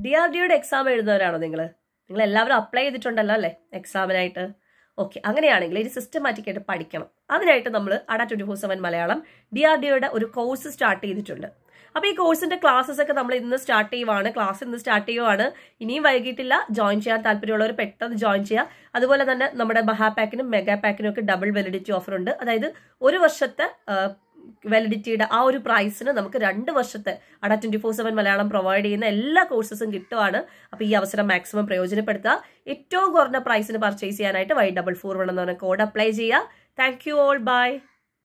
D R ഡിയുടെ exam എഴുതുന്നവരാണോ നിങ്ങൾ നിങ്ങൾ എല്ലാവരും അപ്ലൈ ചെയ്തിട്ടുണ്ടല്ലോ അല്ലേ എക്സാമിനായിട്ട് ഓക്കെ അങ്ങനെയാണെങ്കിൽ ഇത് സിസ്റ്റമാറ്റിക് ആയിട്ട് പഠിക്കണം അതിനായിട്ട് നമ്മൾ അട twenty four seven Malayalam D R ഡിയുടെ ഒരു കോഴ്സ് സ്റ്റാർട്ട് ചെയ്തിട്ടുണ്ട് അപ്പോൾ ഈ കോഴ്സിന്റെ ക്ലാസ്സസ് ഒക്കെ നമ്മൾ ഇന്ന് സ്റ്റാർട്ട് ചെയ്യുവാണ് ക്ലാസ് ഇന്ന് സ്റ്റാർട്ട് ചെയ്യുവാണ് ഇനിയും വൈകിട്ടില്ല ജോയിൻ ചെയ്യാൻ താല്പര്യമുള്ളവർ പെട്ടെന്ന് ജോയിൻ ചെയ്യുക അതുപോലെ തന്നെ നമ്മുടെ മഹാ പാക്കിനും മെഗാ പാക്കിനും ഒക്കെ ഡബിൾ വെലിഡിറ്റി ഓഫർ ഉണ്ട് അതായത് ഒരു വർഷത്തെ വാലിഡിറ്റിയുടെ ആ ഒരു പ്രൈസിന് നമുക്ക് രണ്ട് വർഷത്തെ അട twenty four seven Malayalam provide ചെയ്യുന്ന എല്ലാ കോഴ്സസും കിട്ടുവാണ് അപ്പോൾ ഈ അവസരം മാക്സിമം പ്രയോജനപ്പെടുത്തുക ഏറ്റവും കുറഞ്ഞ പ്രൈസിന് പർച്ചേസ് ചെയ്യാനായിട്ട് വൈ ഡബിൾ ഫോർ വൺ എന്ന് പറഞ്ഞ കോഡ് അപ്ലൈ ചെയ്യുക താങ്ക് യു ഓൾ ബൈ